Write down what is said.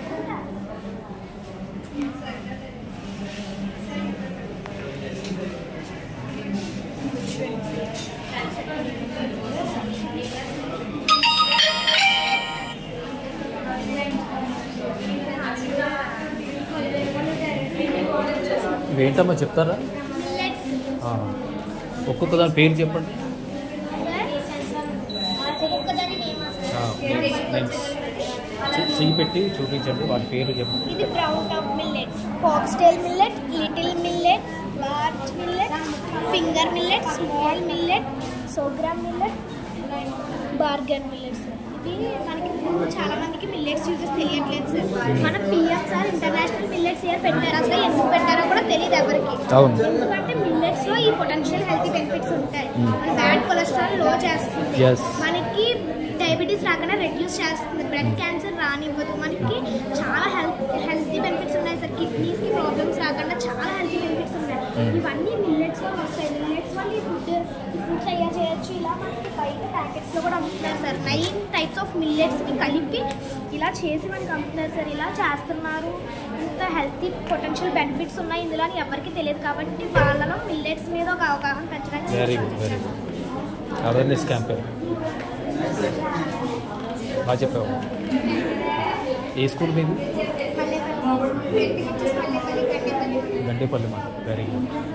ఇవేంటమ్మా చెప్తారా మిల్లెట్స్ ఆ. ఒక్కొక్క దాని పేరు చెప్పండి ఒక్కొక్కదాని నేమ్ ఆ, నేమ్స్ చె- చెయ్యి పెట్టి చూపించండి వాటి పేరు చెప్పండి ఇది brown top millet foxtail millet little millet large millet finger millet small millet sorghum millet బార్గన్ మిల్లెట్ సార్ ఇది మనకి ఇప్పుడు చాలా మందికి మిల్లెట్స్ యూజెస్ తెలియట్లేదు సార్ మన PM sir international millets year పెట్టారు అసలు ఎందుకు పెట్టారో కూడా తెలియదు ఎవరికి అవును. ఎందుకంటే మిల్లెట్స్ లో ఈ పొటెన్షియల్ హెల్తీ బెనిఫిట్స్ ఉంటాయి మన బ్యాడ్ కొలెస్ట్రాల్ లో చేస్తుంది Yes. మనకి డయాబెటీస్ రాకుండా రెడ్యూస్ చేస్తుంది బ్లడ్ క్యాన్సర్ రానివ్వదు మనకి చాలా హెల్త్ హెల్తీ బెనిఫిట్స్ ఉన్నాయి సార్ కిడ్నీస్కి ప్రాబ్లమ్స్ రాకుండా చాలా హెల్తీ బెనిఫిట్స్ ఉన్నాయి ఇవన్నీ మిల్లెట్స్లో వస్తాయి మిల్లెట్స్ వల్ల ఈ ఫుడ్ ఈ ఫుడ్ తయారు చేయొచ్చు ఇలా మనకి బయట ప్యాకెట్స్లో కూడా అమ్ముతున్నారు సార్ నైన్ టైప్స్ ఆఫ్ మిల్లెట్స్ని కలిపి ఇలా చేసి మనకి అమ్ముతున్నారు సార్ ఇలా చేస్తున్నారు ఇంత హెల్తీ పొటెన్షియల్ బెనిఫిట్స్ ఉన్నాయి ఇందులో అని ఎవరికి తెలియదు కాబట్టి వాళ్ళలో మిల్లెట్స్ మీద ఒక అవగాహన పెంచడానికి very good very good awareness campaign బాగా చెప్పావు ఏ స్కూల్ మీది మల్లెపల్లి వచ్చేసి మల్లెపల్లి గడ్డపల్లి గండేపల్లి మాట వెరీ గుడ్